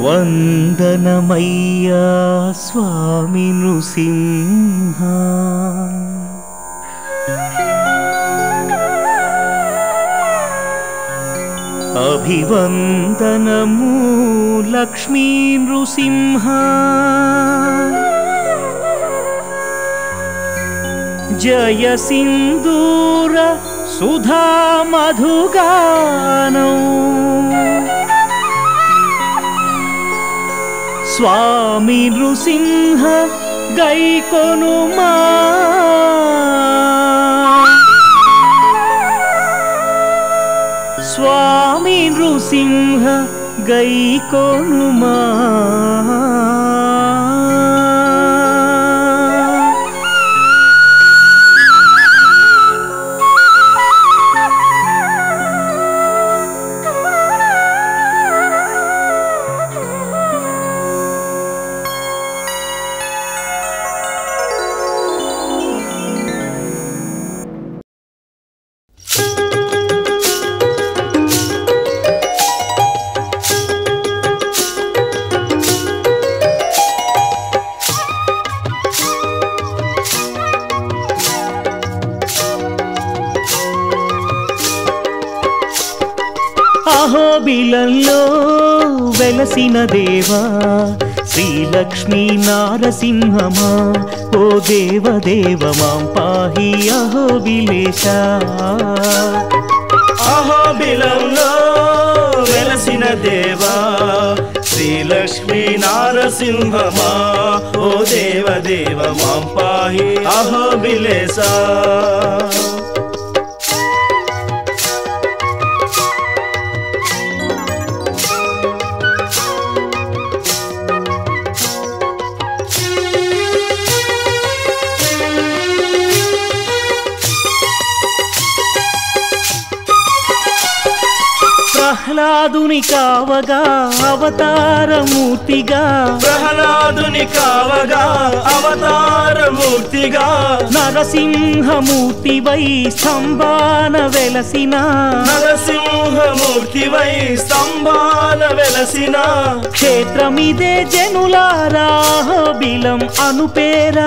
వందనమయ్యా స్వామి నృసింహ అభివందనము లక్ష్మీ నృసింహ జయ సింధూర సుధా మధుగానం స్వామి నృసింహ గైకొనుమా స్వామి నృసింహ గైకొనుమా అహోబిలంలో వెలసిన దేవా శ్రీలక్ష్మీ నారసింహమా ఓ దేవదేవ మాం పాహి అహోబిలేశ అహోబిలంలో వెలసిన దేవా శ్రీలక్ష్మీ నారసింహమా ఓ దేవ దేవ మాం పాహి అహోబిలేసా ప్రహ్లాదుని కావగా అవతారమూర్తిగా ప్రహ్లాదుని కావగా అవతారమూర్తిగా నరసింహమూర్తివై స్తంభాన వెలసిన నరసింహమూర్తివై స్తంభాన వెలసిన క్షేత్రమిదే జనులారా బిలం అనుపేరా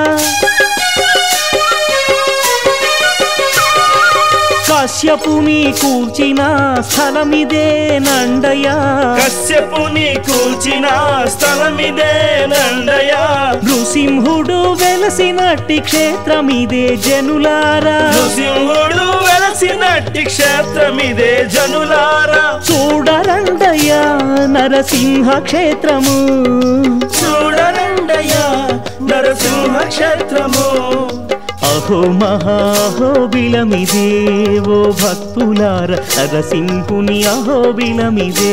కశ్యపుని కూల్చిన స్థలమిదే నండయా కశ్యపుని కూల్చిన స్థలమిదే నండయా నృసింహుడు వెలసినట్టి క్షేత్రమిదే జనులారా నృసింహుడు వెలసినట్టి క్షేత్రమిదే జనులారా చూడరండయ్యా నరసింహ క్షేత్రము చూడరండయ్యా నరసింహ క్షేత్రము అహో మహాహోబిలమిదే ఓ భక్తులార నరసింహుని అహోబిలమిదే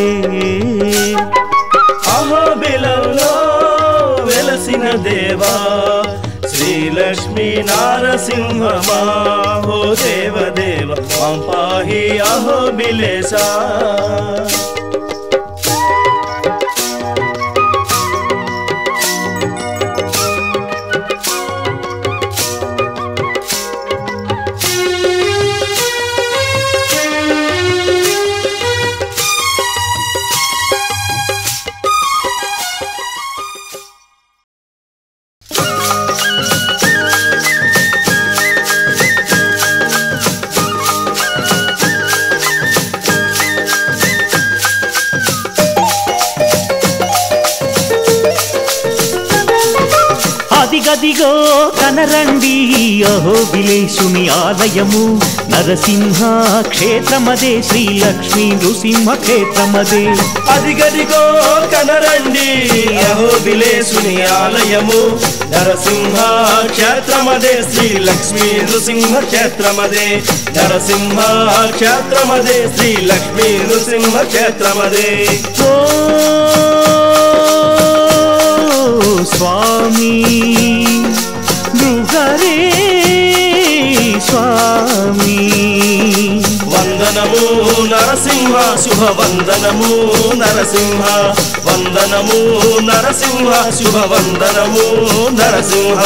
అహోబిలంలో వెలసిన దేవా శ్రీలక్ష్మీ నారసింహమా ఓ దేవదేవ మాం పాహి అహోబిలేసా అదిగదిగో కనరండి అహో విలేశుని ఆలయము నరసింహ క్షేత్రమదే శ్రీలక్ష్మీ నృసింహ క్షేత్రమదే అదిగదిగో కనరండి అహోబిలేసుని ఆలయము నరసింహ క్షేత్రమదే శ్రీ లక్ష్మీ నృసింహ క్షేత్రమదే నరసింహ క్షేత్రమదే శ్రీ లక్ష్మీ నృసింహ క్షేత్రమదే ఓ స్వామి నృహరే స్వామి వందనము నరసింహ శుభ వందనము నరసింహ వందనము నరసింహ శుభ వందనము నరసింహ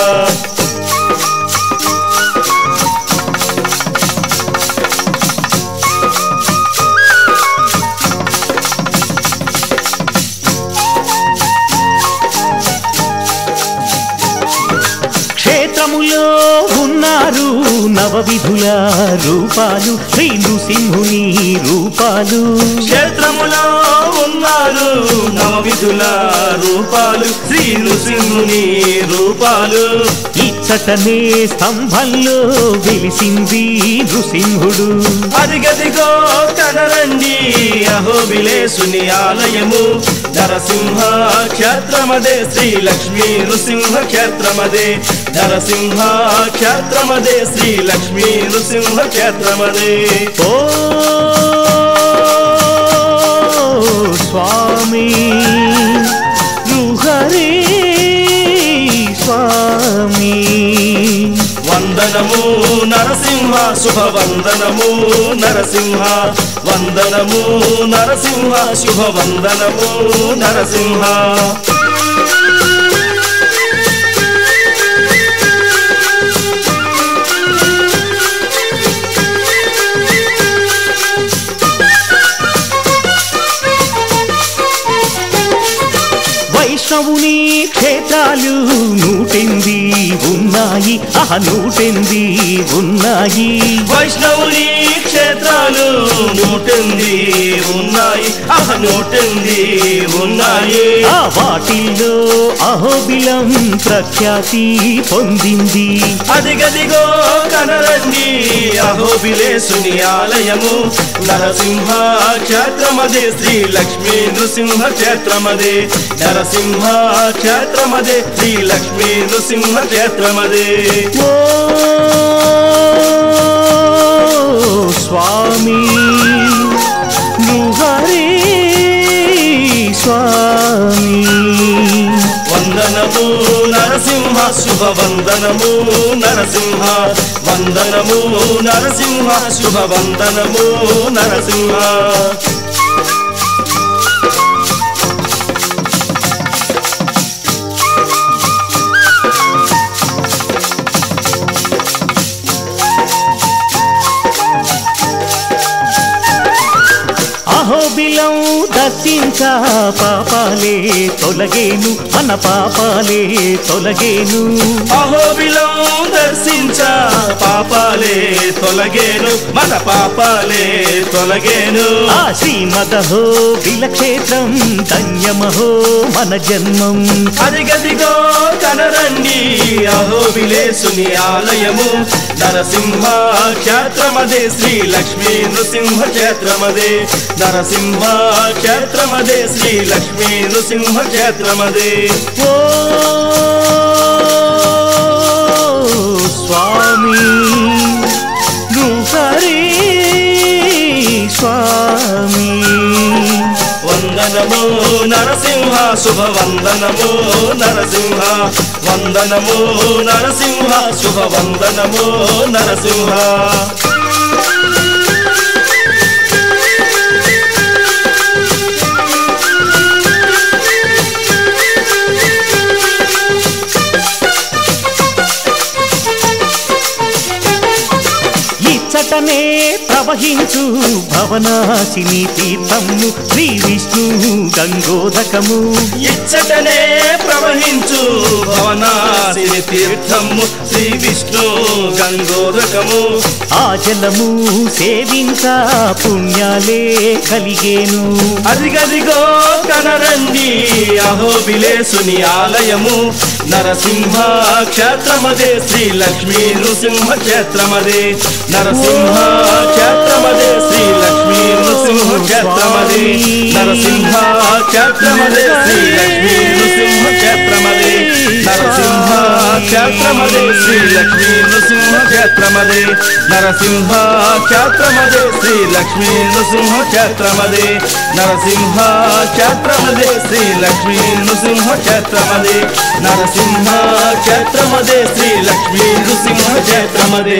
ఉన్నారు నవవిధుల రూపాలు శ్రీ నృసింహుని రూపాలు క్షేత్రములో ఉన్నారు నవవిధుల రూపాలు శ్రీ నృసింహుని రూపాలు ఇచ్చటనే స్తంభంలో వెలిసింది నృసింహుడు అదిగదిగో కనరండి అహోబిలేసుని ఆలయము నరసింహ క్షేత్రమదే శ్రీ లక్ష్మీ నృసింహ క్షేత్రమదే నరసింహ క్షేత్రమదే శ్రీ లక్ష్మీ నృసింహ క్షేత్రమదే ఓ స్వామి రుహరే స్వామి వందనము నరసింహ శుభ వందనము నరసింహ వందనము నరసింహ శుభ వందనము నరసింహ వైష్ణవుని క్షేత్రాలు నూటెంది ఉన్నాయి అహ నూటెంది ఉన్నాయి వైష్ణవుని క్షేత్రాలు నూటెంది ఉన్నాయి అహ నూటెంది ఉన్నాయి ఆ వాటిల్లో అహోబిలం ప్రఖ్యాతి పొందింది అదిగదిగో కనరండి అహోబిలేసుని ఆలయము నరసింహ క్షేత్రమదే శ్రీ లక్ష్మీ నృసింహ క్షేత్రమదే నరసింహ క్షేత్రమదే శ్రీ లక్ష్మీ నృసింహ క్షేత్రమదే ఓ స్వామి నుహరే స్వామి వందనము నరసింహ శుభ వందనము నరసింహ వందనము నరసింహ శుభ వందనము నరసింహ అహోబిలం దర్శించ పాపాలే తొలగేను మన పాపాలే తొలగేను అహోబిలం దర్శించ పాపాలే తొలగేను మన పాపాలే తొలగేను ఆ శ్రీమదహో బిలక్షేత్రం ధన్యమహో మన జన్మం అదిగదిగో కనరండి అహోబిలేసుని ఆలయము నరసింహ క్షేత్రమదే శ్రీ లక్ష్మీ నృసింహ క్షేత్రమదే నరసింహ క్షేత్రమదే శ్రీ లక్ష్మీ నృసింహ క్షేత్రమదే ఓ స్వామి నుహరే స్వామి వందనము నరసింహ శుభ వందనము నరసింహ వందనము నరసింహ శుభ వందనము నరసింహ ఇచ్చటనే ప్రవహించు భవనాశిని తీర్థము శ్రీ విష్ణు గంగోదకము ఇచ్చటనే ప్రవహించు భవనాశిని తీర్థము శ్రీ విష్ణు గంగోదకము ఆ జలము సేవించ పుణ్యాలే కలిగేను అదిగదిగో కనరండి అహోబిలేసుని ఆలయము నరసింహ క్షేత్రమదే శ్రీ లక్ష్మీ నృసింహ క్షేత్రమదే నరసింహ క్షేత్రమదే శ్రీ లక్ష్మీ నృసింహ క్షేత్రమదే నరసింహ క్షేత్రమదే శ్రీ లక్ష్మీ నృసింహ క్షేత్రమదే నరసింహ క్షేత్రమదే శ్రీ లక్ష్మీ నృసింహ క్షేత్రమదే నరసింహ క్షేత్రమదే శ్రీ లక్ష్మీ నృసింహ క్షేత్రమదే నరసింహ క్షేత్రమదే శ్రీ లక్ష్మీ నృసింహ క్షేత్రమదే నరసింహ క్షేత్రమదే శ్రీ లక్ష్మీ నృసింహ క్షేత్రమదే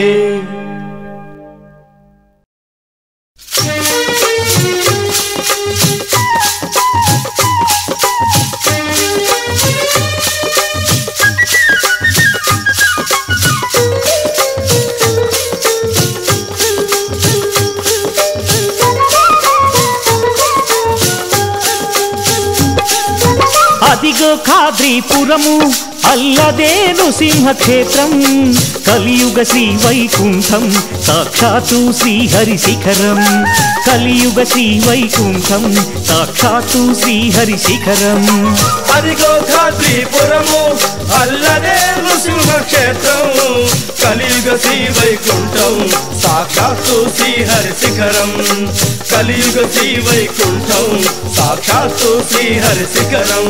అదిగో ఖాద్రీపురము అల్లదేను సింహక్షేత్రం కలియుగ శ్రీ వైకుంఠం సాక్షాత్తు శ్రీహరి శిఖరం కలియుగ శ్రీ వైకుంఠం సాక్షాత్తు శ్రీహరి శిఖరం అదిగో ఖాద్రీపురము అల్లనే నృసింహక్షేత్రం కలియుగ శ్రీ వైకుంఠం సాక్షాత్తు శ్రీహరి శిఖరం కలియుగ శ్రీ వైకుంఠం సాక్షాత్తు శ్రీహరి శిఖరం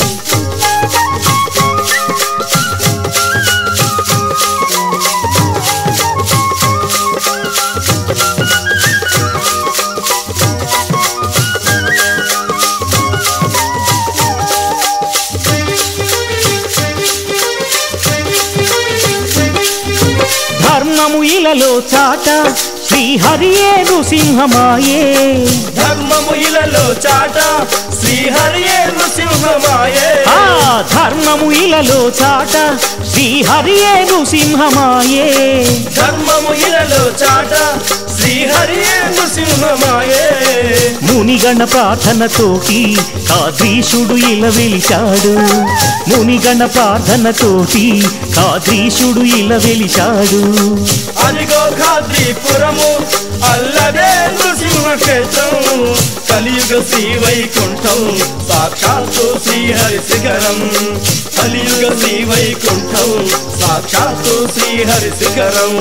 ధర్మము ఇలలో చాట శ్రీహరియే నృసింహమాయే ధర్మము ఇలలో చాట శ్రీహరియే నృసింహమాయే ఆ ధర్మము ఇలలో చాట శ్రీహరియే నృసింహమాయే ధర్మము ఇలలో చాట శ్రీహరియే నృసింహమాయే మునిగణ ప్రార్థనతోటి కాద్రీశుడు ఇలా వెలిశాడు మునిగణ ప్రార్థనతోటి కాద్రీశుడు ఇలా వెలిశాడు అదిగో ఖాద్రీపురము అల్లదే నృసింహక్షేత్రం కలియుగ శ్రీ వైకుంఠం సాక్షాత్తు శ్రీహరి శిఖరం కలియుగ శ్రీ వైకుంఠం సాక్షాత్తు శ్రీహరి శిఖరం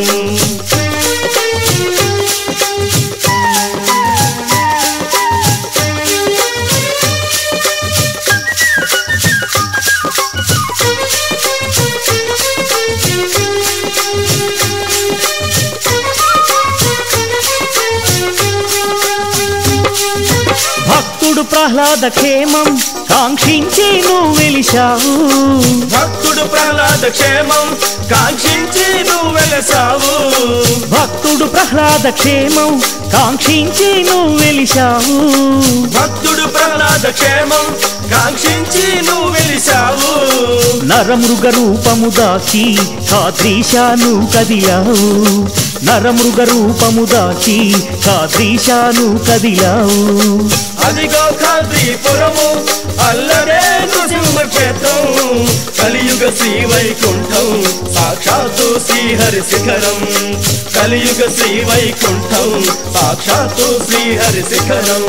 భక్తుడు ప్రహ్లాద క్షేమం కాంక్షించి నువ్వు వెలిశావు భక్తుడు ప్రహ్లాద క్షేమం కాంక్షించి నువ్వు వెలసావు భక్తుడు ప్రహ్లాద క్షేమం కాంక్షించి నువ్వు వెలిశావు భక్తుడు ప్రహ్లాద క్షేమం కాంక్షించి నువ్వు వెలిసావు నరమృగ రూపము దాచి కాద్రీశాను కదిలావు నరమృగ రూపము దాచి కాద్రీశాను కదిలావు అదిగో ఖాద్రీపురము అల్లరే నృసింహక్షేత్రం కలియుగ శ్రీ వైకుంఠం సాక్షాత్తు శ్రీహరి శిఖరం కలియుగ శ్రీ వైకుంఠం సాక్షాత్తు శ్రీహరి శిఖరం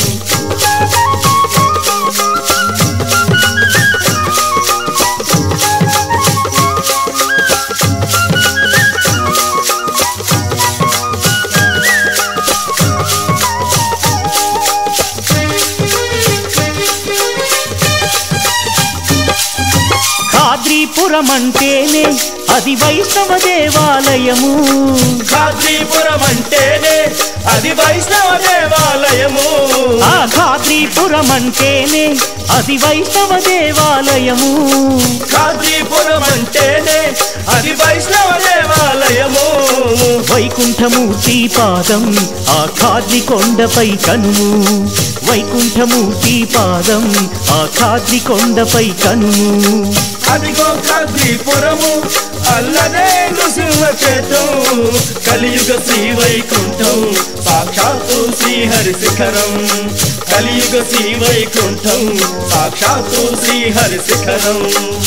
ఖాద్రీపురం అంటేనే అది వైష్ణవ దేవాలయము ఖాద్రీపురం అంటేనే అది వైష్ణవ దేవాలయము ఆ ఖాద్రీపురం అంటేనే అది వైష్ణవ దేవాలయము ఖాద్రీపురం అంటేనే అది వైష్ణవ దేవాలయము వైకుంఠమూర్తి పాదం ఆ ఖాద్రి కొండపై కనుము వైకుంఠమూర్తి పాదం ఆ ఖాద్రి కొండపై కనుము అదిగో ఖాద్రీపురము అల్లదే నృసింహక్షేత్రం కలియుగ శ్రీ వైకుంఠం సాక్షాత్తు శ్రీహరి శిఖరం కలియుగ శ్రీ వైకుంఠం సాక్షాత్తు శ్రీహరి శిఖరం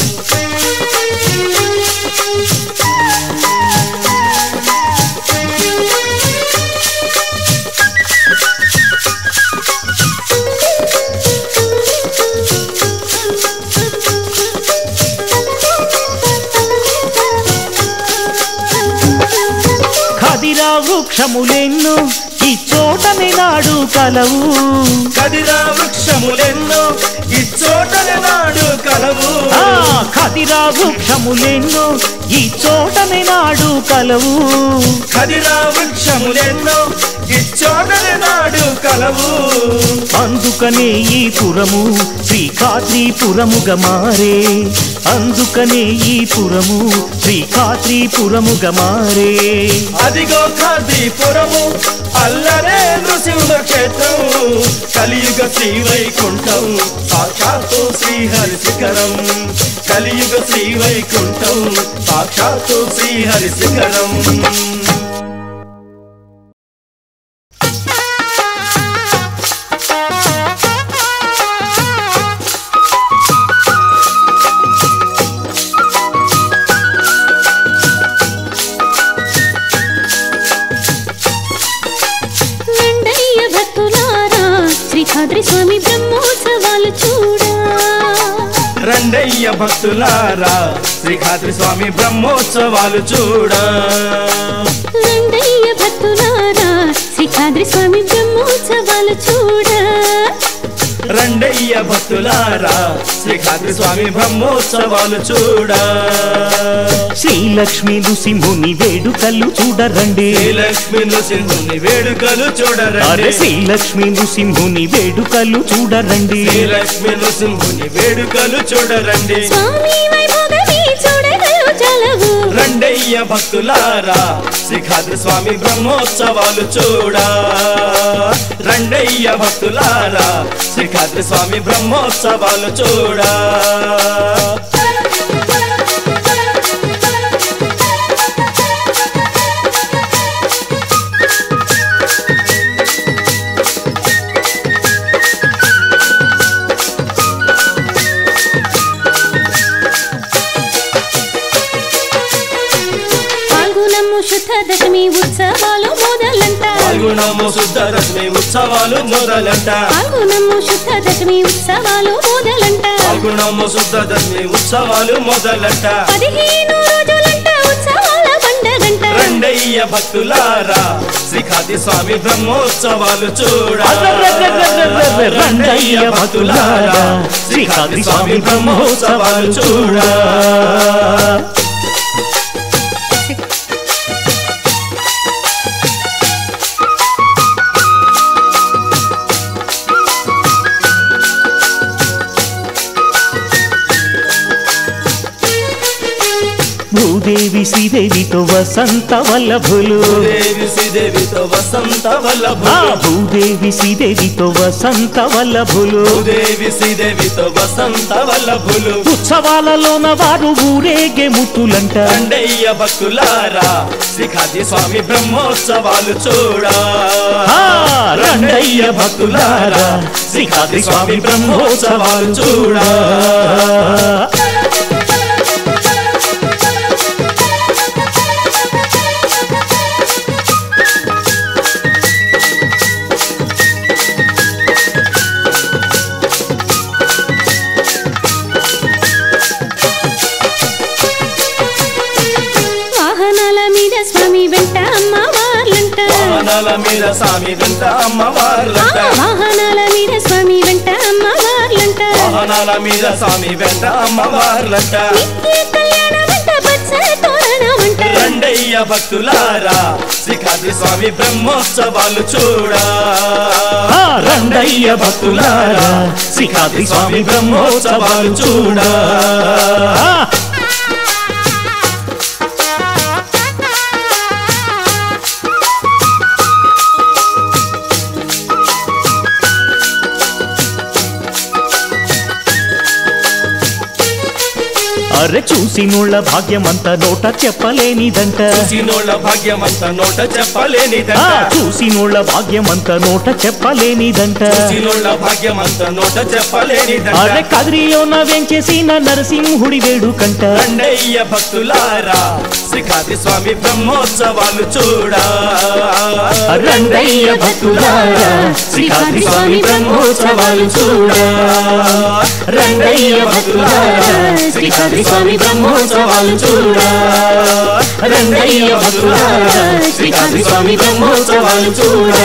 ఖదిరా వృక్షములెన్ను ఈ చోటనే నాడు కలవు కదిరా వృక్షములెన్నో ఇచ్చోటనే నాడు కలవు ఆ ఖదిరా వృక్షములెన్ను ఈ చోటనే నాడు కలవు కదిరా వృక్షములెన్నో ఇచ్చోటనే నాడు కలవు అందుకనే ఈ పురము శ్రీకాద్రీపురముగా మారే అందుకనే ఈ పురము శ్రీకాద్రీపురముగా మారే అదిగో ఖాదీపురము అల్లరే నృసింహ క్షేత్రం కలియుగ శ్రీ వైకుంఠం సాక్షాత్తు శ్రీహరి శిఖరం కలియుగ శ్రీ వైకుంఠం సాక్షాత్తు శ్రీహరి శిఖరం శ్రీకాద్రి స్వామి బ్రహ్మోత్సవాలు చూడా రండయ్య భక్తులారా శ్రీఖాద్రి స్వామి బ్రహ్మోత్సవాలు చూడ రండయ్య భక్తులారా శ్రీకాద్రి స్వామి బ్రహ్మోత్సవాలు చూడా రండయ్య భక్తులారా శ్రీఖాద్రి స్వామి బ్రహ్మోత్సవాలు చూడ శ్రీలక్ష్మి నృసింహుని వేడుకలు చూడరండి శ్రీలక్ష్మి నృసింహుని వేడుకలు అరే చూడరండి శ్రీలక్ష్మి నృసింహుని వేడుకలు చూడరండి శ్రీలక్ష్మి నృసింహుని వేడుకలు చూడరండి స్వామి వైభోగమే చూడగలు చలవు రండయ్య భక్తులారా శ్రీఖాద్రి స్వామి బ్రహ్మోత్సవాలు చూడ రండయ్య భక్తులారా శ్రీఖాద్రి స్వామి బ్రహ్మోత్సవాలు చూడ పాల్గొనము శుద్ధ దశమి ఉత్సవాలు మొదలంట పాల్గొనము శుద్ధ రశ్మి ఉత్సవాలు మొదలంట పాల్గొనము శుద్ధ దశమి ఉత్సవాలు మొదలంట పాల్గొనము శుద్ధ దశమి ఉత్సవాలు మొదలంట పదిహేను రోజులంట ఉత్సవాల పండగంట రండయ్య భక్తులారా శ్రీఖాద్రి స్వామి బ్రహ్మోత్సవాలు చూడ రండయ్య భక్తులారా శ్రీకాద్రి స్వామి బ్రహ్మోత్సవాలు చూడ భూదేవి శ్రీదేవితో వసంత వల్లభులు దేవి శ్రీదేవితో వసంత ఆ వల్లభులు భూదేవి శ్రీదేవితో వసంత వల్లభులు దేవి శ్రీదేవితో వసంత వల్లభులు ఉత్సవాలలోన వారు ఊరేగే ముత్తులంట రండయ్య భక్తులారా శ్రీఖాద్రి స్వామి బ్రహ్మోత్సవాలు చూడ ఆ, రండయ్య భక్తులారా శ్రీకాద్రి స్వామి బ్రహ్మోత్సవాలు చూడ వాహనాల మీద స్వామి వెంట అమ్మవార్లంట వాహనాల మీద స్వామి వెంట ఆ, అమ్మవార్లంట వాహనాల మీద స్వామి వెంట అమ్మవార్లంట వాహనాల మీద స్వామి వెంట అమ్మవార్లంట నిత్య కళ్యాణ వెంట బత్స తోరణమంట రండయ్య భక్తులారా శ్రీఖాద్రి స్వామి బ్రహ్మోత్సవాలు చూడ ఆ, రండయ్య భక్తులారా శ్రీకాద్రి స్వామి బ్రహ్మోత్సవాలు చూడ ఆ, అరె చూసినోళ్ళ భాగ్యమంత నోట చెప్పలేనిదంట చూసినోళ్ళ భాగ్యమంత నోట ఆ చెప్పలేనిదంట చూసినోళ్ళ భాగ్యమంత నోట చెప్పలేనిదంట చూసినోళ్ళ భాగ్యమంత నోట చెప్పలేనిదంట అరె కదిరిలోన వెంచేసిన నరసింహుడి వేడుకంట రండయ్య భక్తులారా శ్రీఖాద్రి స్వామి బ్రహ్మోత్సవాలు చూడ రండయ్య భక్తులారా శ్రీకాద్రి స్వామి బ్రహ్మోత్సవాలు చూడ రండయ్య భక్తులారా శ్రీకాద్రి స్వామి బ్రహ్మోత్సవాలు చూడ రండయ్య భక్తులారా శ్రీకాద్రి స్వామి బ్రహ్మోత్సవాలు చూడ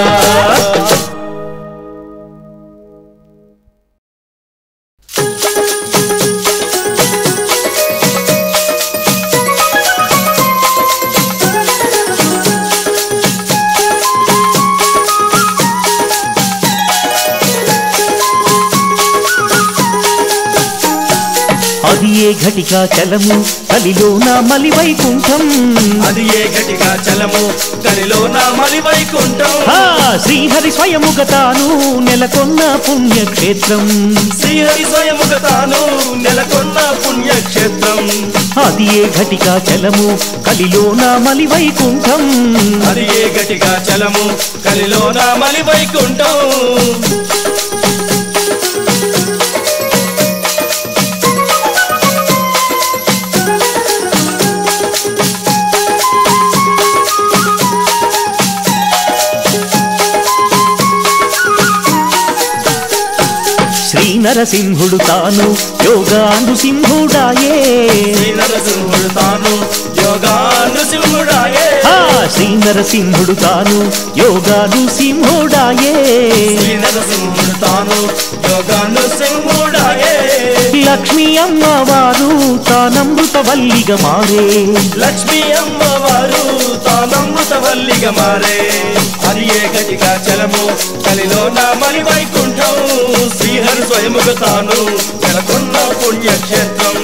అది ఏ ఘటికా చలము కలిలోన మలి వైకుంఠం అది ఏ గటిగా చలము గనిలో నా మలి వైకుంఠం ఆ, శ్రీహరి స్వయముగ తాను నెలకొన్న పుణ్యక్షేత్రం శ్రీహరి స్వయముగ తాను నెలకొన్న పుణ్యక్షేత్రం అది ఏ ఘటికా చలము కలిలోన మలి వైకుంఠం అది ఏ గటిగా చలము కలిలో నా మలి వైకుంఠం నరసింహుడు తాను యోగాను సింహుడాయే శ్రీ నరసింహుడు తాను యోగాను సింహుడాయే ఆ శ్రీ నరసింహుడు తాను యోగాను సింహుడాయే శ్రీ నరసింహుడు తాను యోగాను సింహుడాయే లక్ష్మీ అమ్మవారు తానమృత వల్లిగా మారే లక్ష్మీ అమ్మవారు తానమృత వల్లిగా మారే అది ఏ గతిగా చలము కలిలో నా మలి వైకుంఠం శ్రీహరి స్వయముగా తాను నెలకొన్న పుణ్యక్షేత్రం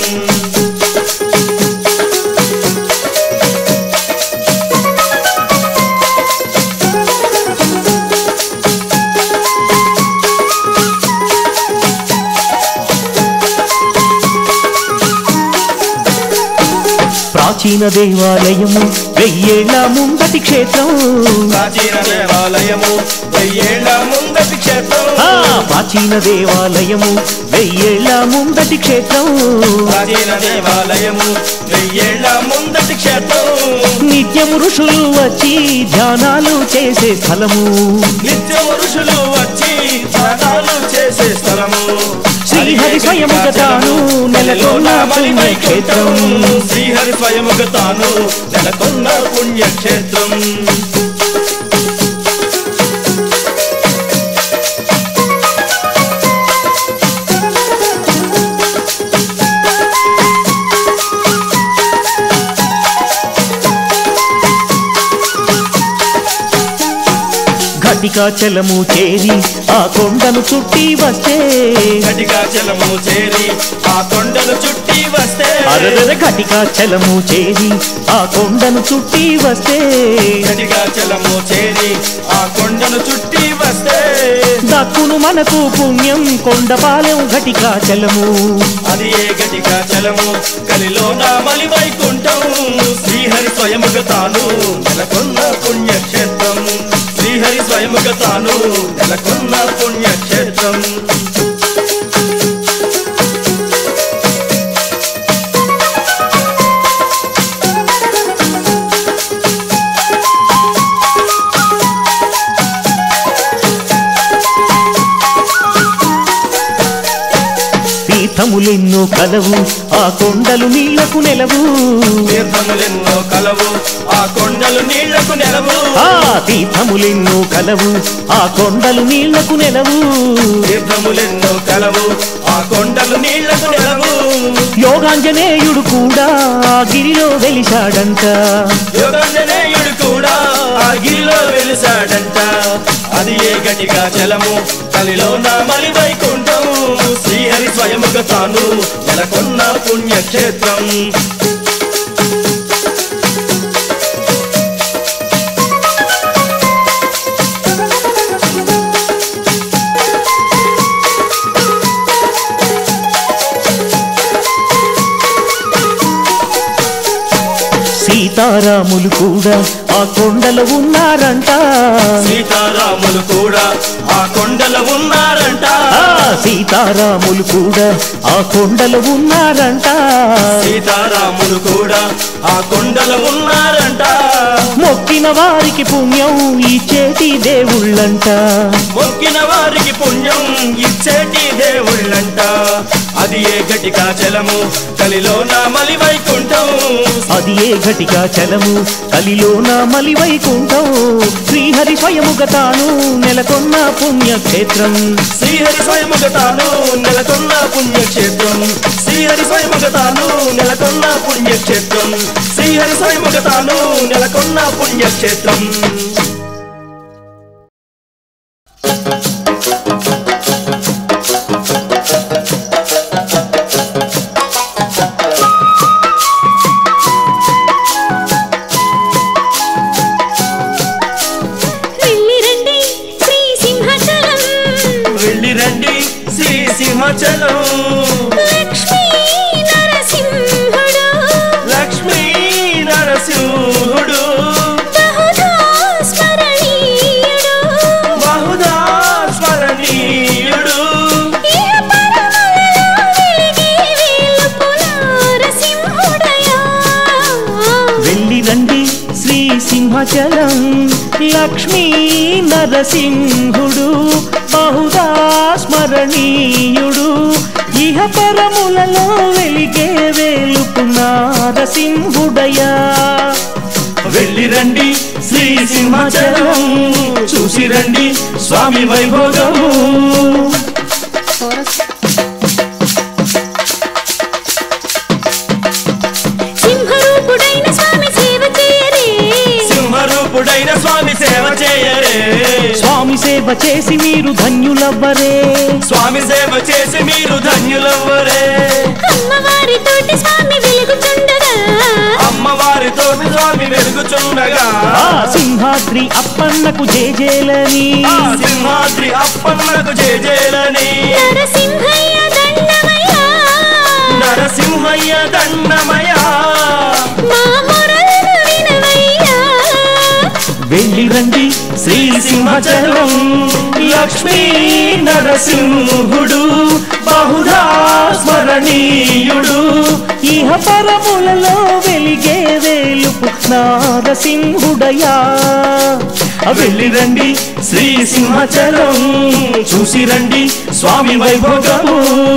ప్రాచీన దేవాలయము వెయ్యేళ్ల ముందటి క్షేత్రం ప్రాచీన దేవాలయము వెయ్యేళ్ల ముందటి క్షేత్రం ఆ ప్రాచీన దేవాలయము వెయ్యేళ్ల ముందటి క్షేత్రం ప్రాచీన దేవాలయము వెయ్యేళ్ల ముందటి క్షేత్రం నిత్యము ఋషులు వచ్చి ధ్యానాలు చేసే స్థలము నిత్య ఋషులు వచ్చి ధ్యానాలు చేసే స్థలము శ్రీహరి స్వయముగా తాను నెలకొన్న పుణ్యక్షేత్రం. శ్రీహరి స్వయముగా తాను నెలకొన్న పుణ్యక్షేత్రం ఘటికా చలము చేరి ఆ కొండను చుట్టి వస్తే గటిగా జలము చేరి ఆ కొండలు చుట్టి వస్తే అరదర ఘటికా చలము చేరి ఆ కొండను చుట్టి వస్తే గటిగా జలము చేరి ఆ కొండను చుట్టి వస్తే దక్కును మనకు పుణ్యం కొండపాలెం ఘటికా చలము అది ఏ గటిగా చలము కలిలో నా మలి వైకుంఠం శ్రీహరి స్వయముగా తాను నెలకొన్న పుణ్యక్షేత్రం శ్రీహరి స్వయముగా తాను నెలకొన్న పుణ్యక్షేత్రం తీర్థములెన్నో కలవు ఆ కొండలు నీళ్లకు నెలవు తీర్థములెన్నో కలవు ఆ కొండలు నీళ్లకు నెలవు ఆ తీర్థములెన్నో కలవు ఆ కొండలు నీళ్లకు నెలవు తీర్థములెన్నో కలవు ఆ కొండలు నీళ్లకు నెలవు యోగాంజనేయుడు కూడా ఆ గిరిలో వెలిశాడంట యోగాంజనేయుడు కూడా ఆ గిరిలో వెలిసాడంట అది ఏ గటిగా జలము కలిలో నా మలి వైకుంఠం శ్రీహరి స్వయముగా తాను నెలకొన్న పుణ్యక్షేత్రం సీతారాములు కూడా ఆ కొండలో ఉన్నారంట సీతారాములు కూడా ఆ కొండలో ఉన్నారంట ఆ సీతారాములు కూడా ఆ కొండలో ఉన్నారంట సీతారాములు కూడా ఆ కొండలో ఉన్నారంట మొక్కిన వారికి పుణ్యం ఇచ్చేటి దేవుళ్ళంట మొక్కిన వారికి పుణ్యం ఇచ్చేటి దేవుళ్ళంట అది ఏ గటికా జలము కలిలో నా మలి వైకుంఠం అది ఏ ఘటికా చలము కలిలోన మలి వైకుంఠం శ్రీహరి స్వయముగ తాను నెలకొన్న పుణ్యక్షేత్రం శ్రీహరి స్వయముగా తాను నెలకొన్న పుణ్యక్షేత్రం శ్రీహరి స్వయముగా తాను నెలకొన్న పుణ్యక్షేత్రం శ్రీహరి స్వయముగా తాను నెలకొన్న పుణ్యక్షేత్రం వెళ్ళి రండి శ్రీ సింహాచలం వెళ్ళి రండి శ్రీ సింహాచలం లక్ష్మీ నరసింహుడు లక్ష్మీ నరసింహుడు బహుదా స్మరణీయుడు బహుదా స్మరణీయుడు ఇహ పరములలో వెలిగే వేలుపు నరసింహుడయా వెళ్ళి రండి శ్రీ సింహచలం లక్ష్మీ నరసింహుడు బహుదా స్మరణీయుడు ఇహ పరములలో వెలిగే వేలుపు నారసింహుడయా వెళ్ళి రండి శ్రీ సింహాచలం చూసి రండి స్వామి వైభోగము సింహరూపుడైన స్వామి సేవ చేయరే సింహరూపుడైన స్వామి సేవ చేయరే స్వామి సేవ చేసి మీరు ధన్యులవ్వరే స్వామి సేవ చేసి మీరు ధన్యులవ్వరే అమ్మవారితోటి స్వామి వెలుగుచుండగా అమ్మవారితో స్వామి వెలుగుచుండగా ఆ సింహాద్రి అప్పన్నకు జేజేలని ఆ సింహాద్రి అప్పన్నకు జేజేలని నరసింహయ్య దండమయ్యా నరసింహయ్య దండమయ మా మొరలను వినవయ్యా వెళ్ళి రండి శ్రీ సింహాచలం లక్ష్మీ నరసింహుడు బహుధా స్మరణీయుడు ఇహ పరములలో వెలిగే వేలుపు నారసింహుడయా వెళ్ళి రండి శ్రీ సింహాచలం చూసి రండి స్వామి వైభోగము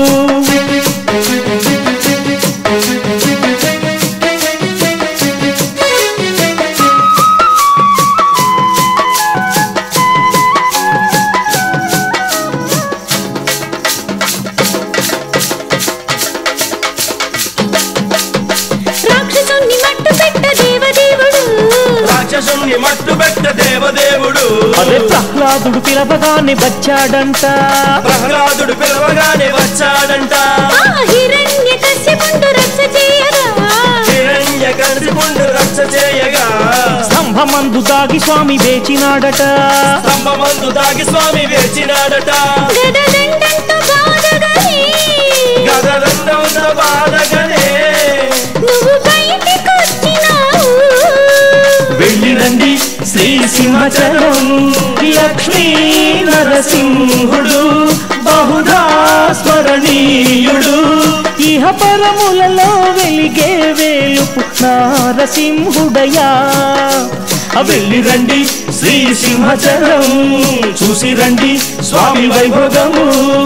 రాక్షసుని మట్టు పెట్ట దేవదేవుడు రాక్షసుని మట్టు పెట్ట దేవదేవుడు అదే ప్రహ్లాదుడు పిలవగానే వచ్చాడంట ప్రహ్లాదుడు పిలవగానే వచ్చాడంట ఆ హిరణ్య కశ్యపుండు రక్ష చేయగా హిరణ్య కంసిపుండు రక్ష చేయగా స్తంభమందు దాగి స్వామి వేచినాడట స్తంభమందు దాగి స్వామి వేచినాడట గదదండంతో బాధగని గదరందంతో బాధగనే నువ్వు బయటికొచ్చినావు వెళ్ళి రండి శ్రీ సింహాచలం లక్ష్మీ నరసింహుడు బహుధా స్మరణీయుడు ఇహ పరములలో వెలిగే వేలుపు నారసింహుడయా వెళ్ళి రండి శ్రీ సింహాచలం చూసి రండి స్వామి వైభోగము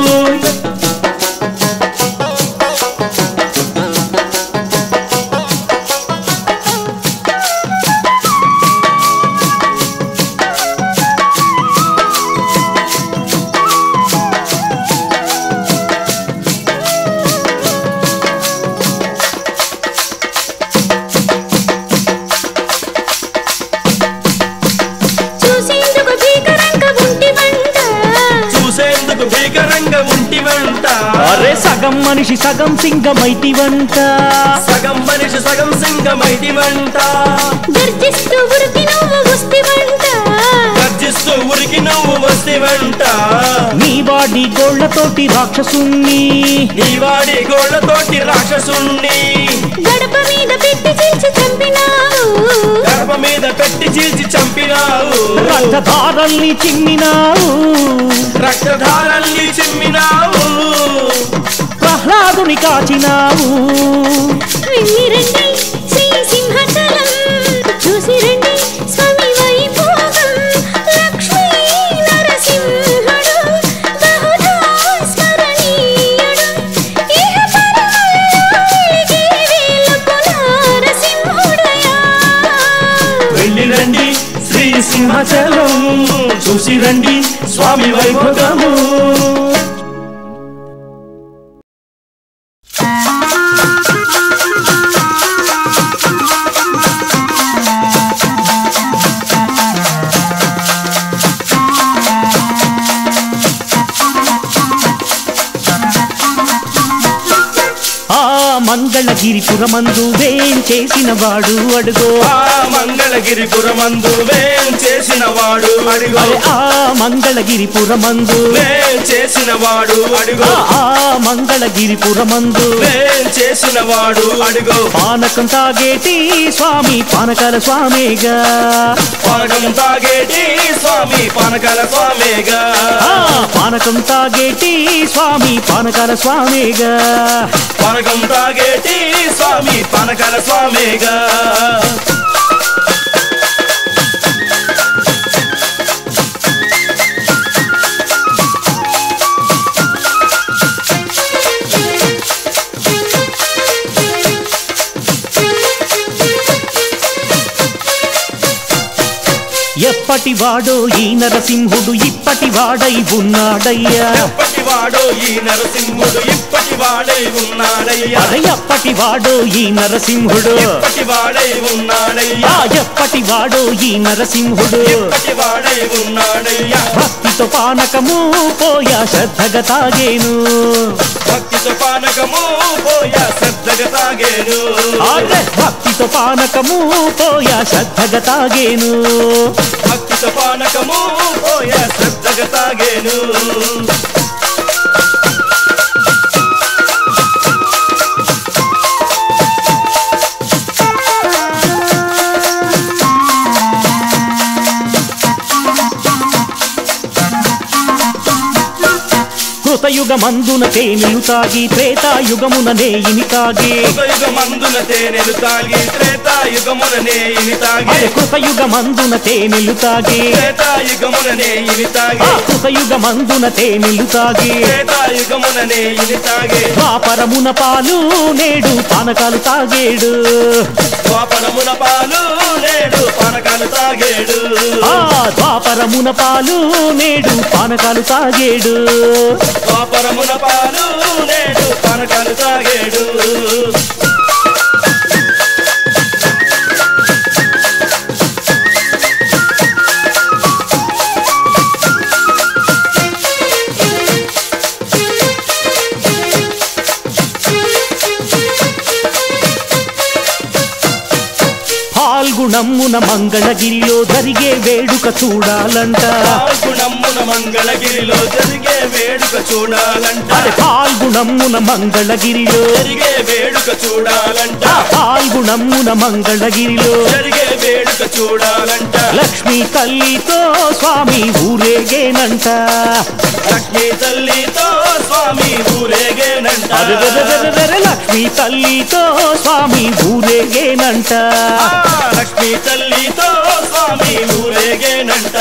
చూసేందుకు భీకరంగా ఉంటి వంట చూసేందుకు భీకరంగా ఉంటి వెంట అరే సగం మనిషి సగం సింగమైటి వంట సగం మనిషి సగం సింగమైటి వెంట గర్జిస్తూ ఉరికి నువ్వు వస్తి వంట గర్జిస్తూ ఉరికి నువ్వు వస్తే వెంట నీ వాడి గోళ్లతోటి రాక్షసుణ్ణి నీ వాడి గోళ్లతోటి రాక్షసుణ్ణి గడప మీద పెట్టి చీల్చి చంపినావు గర్భ మీద పెట్టి చీల్చి చంపినావు రక్తధారల్ని చిమ్మినావు రక్తధారల్ని చిమ్మినావు ప్రహ్లాదుని కాచినావు వెళ్ళి రండి శ్రీ సింహాచలం చూసి రండి స్వామి వైభోగం లక్ష్మీ నరసింహుడు బహుధా స్మరణీయుడు ఇహ పరములలో వెలిగే వేలుపు నారసింహుడయా వెళ్ళి రండి శ్రీ సింహాచలం చూసి రండి స్వామి వైభోగము ఆ మంగళగిరిపురమందు వేం చేసిన వాడు అడుగో ఆ మంగళగిరిపురమందు వేం చేసిన వాడు అడిగో అరే ఆ మంగళగిరిపురమందు వేం చేసిన వాడు అడిగో ఆ ఆ మంగళగిరిపురమందు వేం చేసిన వాడు అడిగో పానకం తాగేటి స్వామి పానకాల స్వామిగా పానకం తాగేటి స్వామి పానకాల స్వామిగా ఆ పానకం తాగేటి స్వామి పానకాల స్వామిగా పానకం తాగేటి స్వామి పానకాల స్వామిగా ఎప్పటి వాడో ఈ నరసింహుడు ఇప్పటి వాడై ఉన్నాడయ్యా ఎప్పటి వాడో ఈ నరసింహుడు ఇప్పటి వాడై ఉన్నాడయ్యా అరే ఎప్పటి వాడో ఈ నరసింహుడు ఇప్పటి వాడై ఉన్నాడయ్యా ఆ ఎప్పటి వాడో ఈ నరసింహుడు ఇప్పటి వాడై ఉన్నాడయ్యా భక్తితో పానకము పోయా శ్రద్ధగా తాగేను భక్తితో పానకము పోయా శ్రద్ధగా తాగేను అరే భక్తితో పానకము పోయా శ్రద్ధగా తాగేను భక్తితో పానకము పోయా శ్రద్ధగా తాగేను కృతయుగమందున తేనెలు తాగి త్రేతాయుగమున నేయిని తాగి యుగమందున తేనెలు తాగి త్రేతాయుగమున నేయిని తాగి అరే కృతయుగమందున తేనెలు తాగి త్రేతాయుగమున నేయిని ఆ తాగి కృతయుగమందున తేనెలు తాగి త్రేతాయుగమున నేయిని తాగి ద్వాపరమున పాలు నేడు పానకాలు తాగేడు ద్వాపరమున పాలు నేడు పానకాలు తాగేడు ఆ ద్వాపరమున పాలు నేడు పానకాలు తాగేడు ద్వాపరమున పాలు నేడు పానకాలు తాగేడు పాల్గుణమ్మున మంగళగిరిలో జరిగే వేడుక చూడాలంట పాల్గుణమ్మున మంగళగిరిలో జరిగే వేడుక చూడాలంట అరే పాల్గుణమ్మున మంగళగిరిలో జరిగే వేడుక చూడాలంట ఆ పాల్గుణమ్మున మంగళగిరిలో జరిగే వేడుక చూడాలంట లక్ష్మీ తల్లితో స్వామి ఊరేగేనంట లక్ష్మీ తల్లితో స్వామి ఊరేగేనంట అరెరెరెరెరెరె లక్ష్మీ తల్లితో స్వామి ఊరేగేనంట ఆ, లక్ష్మీ తల్లితో స్వామి ఊరేగేనంట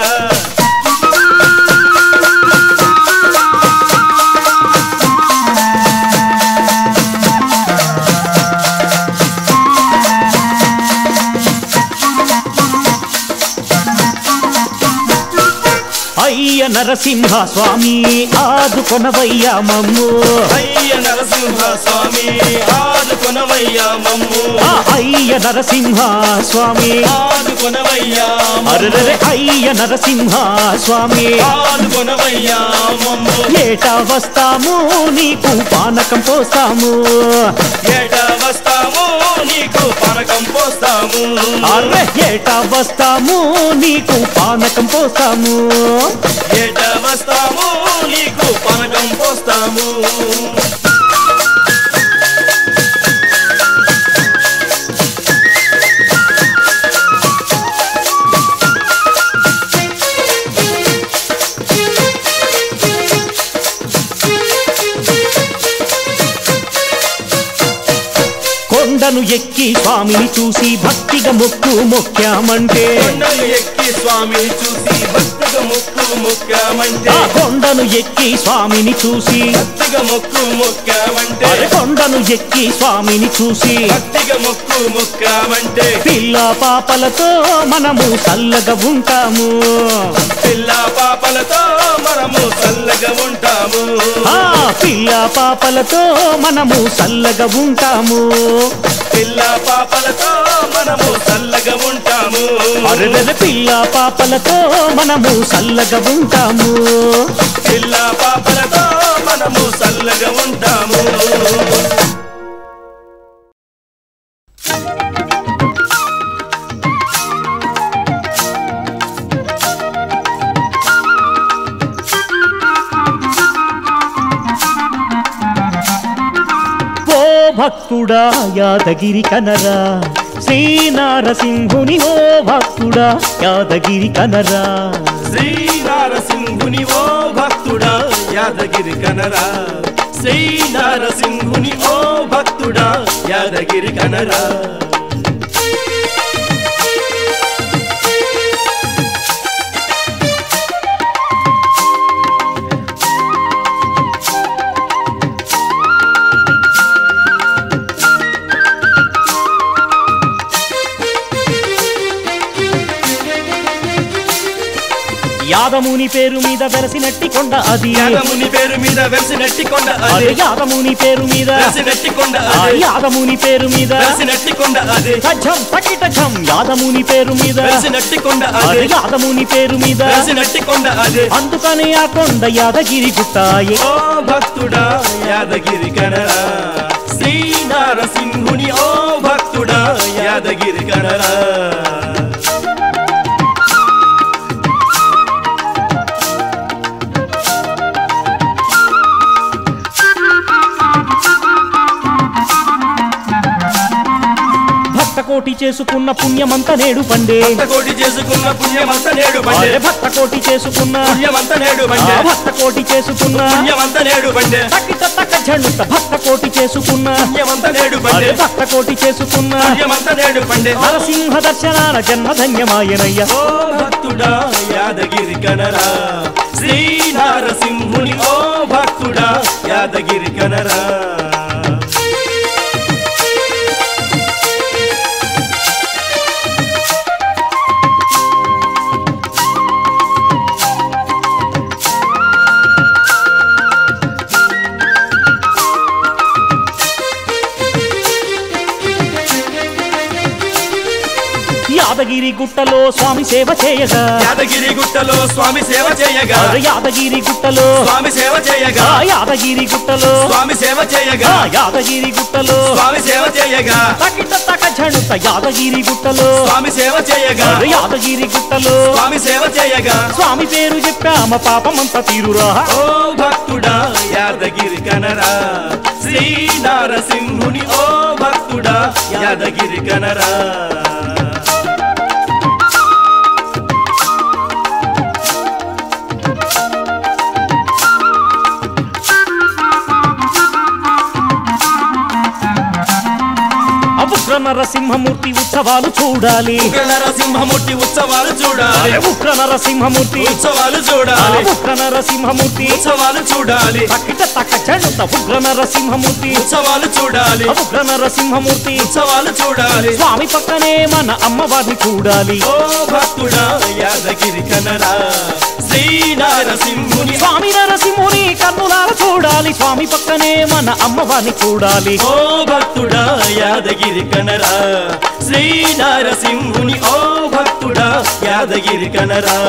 అయ్య నరసింహ స్వామి ఆదుకొనవయ్యా మమ్ము అయ్య నరసింహ స్వామి ఆదుకొనవయ్యా మమ్ము ఆ అయ్య నరసింహ స్వామి ఆదుకొనవయ్యా మమ్ము. అరెరెరె అయ్య నరసింహ స్వామి ఆదుకొనవయ్యా మమ్ము ఏటా వస్తాము నీకు పానకం పోస్తాము ఏట వస్తాము నీకు పరకం పోస్తాము అర్రె ఏటా వస్తాము నీకు పానకం పోస్తాము ఏట వస్తాము నీకు పరకం పోస్తాము కొండను ఎక్కి స్వామిని చూసి భక్తిగా మొక్కు మొక్కామంటే కొండలు ఎక్కి స్వామిని చూసి భక్తిగా మొక్కు మొక్కామంటే ఆ కొండను ఎక్కి స్వామిని చూసి భక్తిగా మొక్కు మొక్కామంటే అరే కొండను ఎక్కి స్వామిని చూసి భక్తిగా మొక్కు మొక్కామంటే పిల్ల పాపలతో మనము చల్లగా ఉంటాము పిల్ల పాపలతో మనము చల్లగా ఉంటాము ఆ పిల్ల పాపలతో మనము చల్లగా ఉంటాము పిల్ల పాపలతో మనము చల్లగా ఉంటాము అరెరెరె పిల్ల పాపలతో మనము చల్లగా ఉంటాము పిల్ల పాపలతో మనము చల్లగా ఉంటాము ఓ భక్తుడా యాదగిరి కనరా శ్రీ నారసింహుని ఓ భక్తుడా యాదగిరి కనరా శ్రీ నారసింహుని ఓ భక్తుడా యాదగిరి కనరా శ్రీ నారసింహుని ఓ భక్తుడా యాదగిరి కనరా యాదముని పేరు మీద వెలసినట్టి కొండ అది యాదముని పేరు మీద వెలిసినట్టి కొండ అది అదే యాదముని పేరు మీద వెలిసినట్టి కొండ ఆ అదే యాదముని పేరు మీద వెలిసినట్టి కొండ అదే తజం తకిట ఝం యాదముని పేరు మీద వెలిసినట్టి కొండ అది అదే యాదముని పేరు మీద వెలిసినట్టి కొండ అదే అందుకనే ఆ కొండ యాదగిరి గుట్టాయే ఓ భక్తుడా యాదగిరి కనరా శ్రీ నారసింహుని ఓ భక్తుడా యాదగిరి కనరా భక్త కోటి చేసుకున్న పుణ్యమంత నేడు పండే భక్త కోటి చేసుకున్న పుణ్యమంత నేడు బండే అరే భక్త కోటి చేసుకున్న పుణ్యమంత నేడు ఆ బండే భక్త కోటి చేసుకున్న పుణ్యమంత నేడు బండే తకిట తక ఝండుత భక్త కోటి చేసుకున్న పుణ్యమంత నేడు అరే బండే భక్త కోటి చేసుకున్న పుణ్యమంత నేడు బండే నరసింహ దర్శనాల జన్మధన్యమాయనయ్య ఓ భక్తుడా యాదగిరి కనరా శ్రీ నారసింహుని ఓ భక్తుడా యాదగిరి కనరా యాదగిరి గుట్టలో స్వామి సేవ చేయగా యాదగిరి గుట్టలో స్వామి సేవ చేయగా అరే యాదగిరి గుట్టలో స్వామి సేవ చేయగా ఆ యాదగిరి గుట్టలో స్వామి సేవ చేయగా ఆ యాదగిరి గుట్టలో స్వామి సేవ చేయగా తకిట తక ఝండుత యాదగిరి గుట్టలో స్వామి సేవ చేయగా అరే యాదగిరి గుట్టలో స్వామి సేవ చేయగా స్వామి పేరు చెప్పామ పాపమంత తీరురా ఓ భక్తుడా యాదగిరి కనరా శ్రీ నారసింహుని ఓ భక్తుడా యాదగిరి కనరా ఉగ్ర నరసింహమూర్తి ఉత్సవాలు చూడాలి ఉగ్ర నరసింహమూర్తి ఉత్సవాలు చూడాలి అరే ఉగ్ర నరసింహమూర్తి ఉత్సవాలు ఆ చూడాలి ఉగ్ర నరసింహమూర్తి ఉత్సవాలు చూడాలి తకిట తక ఝండుత ఉగ్ర నరసింహమూర్తి ఉత్సవాలు చూడాలి ఆ ఉగ్ర నరసింహమూర్తి ఉత్సవాలు చూడాలి స్వామి పక్కనే మన అమ్మవారిని చూడాలి ఓ భక్తుడా యాదగిరి కనరా శ్రీ నారసింహుని స్వామి నరసింహుని కన్నులార చూడాలి స్వామి పక్కనే మన అమ్మవారిని చూడాలి ఓ భక్తుడా యాదగిరి కనరా శ్రీ నారసింహుని ఓ భక్తుడా యాదగిరి కనరా